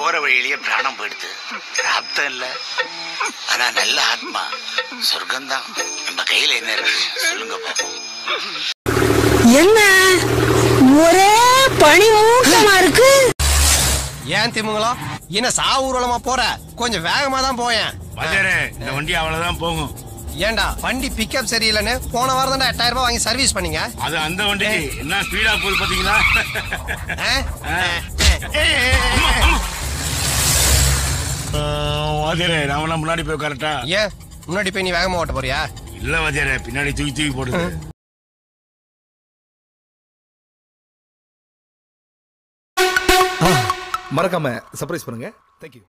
போற வழியிலேயே பிராணம் போயிடுது பிராப்தம் இல்ல ஆனா நல்ல ஆத்மா சொர்க்கம்தான் நம்ம கையில என்ன இருக்கு சொல்லுங்க பாப்போம் என்ன ஒரே பனி மூட்டமா இருக்கு ஏன் திமுங்களா என்ன சா ஊர்வலமா போற கொஞ்சம் வேகமா தான் போயேன் வாத்தியாரே இந்த வண்டி அவ்வளவுதான் போகும் ஏன்டா வண்டி பிக்கப் சரியில்லைன்னு போன வாரம் தான் எட்டாயிரம் ரூபாய் வாங்கி சர்வீஸ் பண்ணீங்க அது அந்த வண்டிக்கு என்ன ஸ்பீடா போகுது பாத்தீங்களா ஆ? வாத்தியாரே நாம முன்னாடி போய் கரெக்டா ஏன் முன்னாடி போய் நீ வேகமா ஓட்ட போறியா இல்ல வாத்தியாரே பின்னாடி தூக்கி தூக்கி போடுது மறக்காம சர்ப்ரைஸ் பண்ணுங்க தேங்க்யூ